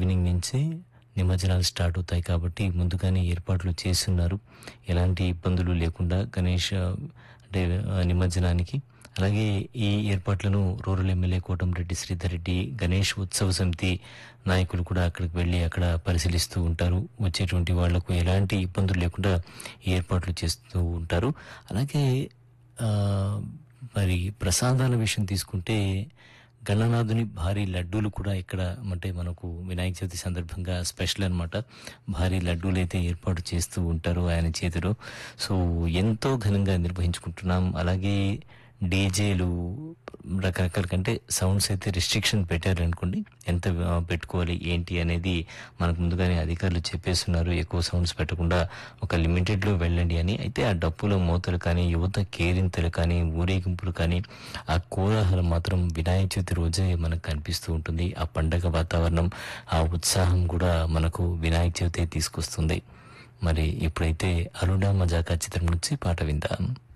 beginning నుంచే నిమజ్జనాలు start అవుతాయి కాబట్టి ముందుగానే ఏర్పాట్లు చేస్తున్నారు ఎలాంటి ఇబ్బందులు లేకుండా గణేష్ ఆ, అంటే ఆ, నిమజ్జనానికి అలాగే ఈ ఏర్పాట్లను రూరల్ ఎమ్మెల్యే కోటంరెడ్డి శ్రీధర్ రెడ్డి గణేష్ ఉత్సవ సమితి నాయకులు కూడా అక్కడికి వెళ్ళి అక్కడ పరిశీలిస్తూ ఉంటారు వచ్చేటువంటి వాళ్లకు ఎలాంటి ఇబ్బందులు లేకుండా ఈ ఏర్పాట్లు చేస్తూ ఉంటారు అలాగే ఆ, మరి ప్రసాదాల విషయం తీసుకుంటే గణనాథుని భారీ లడ్డూలు కూడా ఇక్కడ అంటే మనకు వినాయక చవితి సందర్భంగా స్పెషల్ అన్నమాట భారీ లడ్డూలు అయితే ఏర్పాటు చేస్తూ ఉంటారు ఆయన చేతిలో సో ఎంతో ఘనంగా నిర్వహించుకుంటున్నాం అలాగే డీజేలు రకరకాల కంటే సౌండ్స్ అయితే రిస్ట్రిక్షన్ పెట్టారు అనుకోండి ఎంత ఆ, పెట్టుకోవాలి ఏంటి అనేది మనకు ముందుగానే అధికారులు చెప్పేస్తున్నారు ఎక్కువ సౌండ్స్ పెట్టకుండా ఒక లిమిటెడ్ లో వెళ్ళండి అని అయితే ఆ డప్పుల మూతలు కానీ యువత కేరింతలు కానీ ఊరేగింపులు కానీ ఆ కోలాహలం మాత్రం వినాయక చవితి రోజే మనకు కనిపిస్తూ ఉంటుంది ఆ పండగ వాతావరణం ఆ ఉత్సాహం కూడా మనకు వినాయక చవితి తీసుకొస్తుంది మరి ఇప్పుడైతే అరుణ మజాకా చిత్రం నుంచి పాట విందాం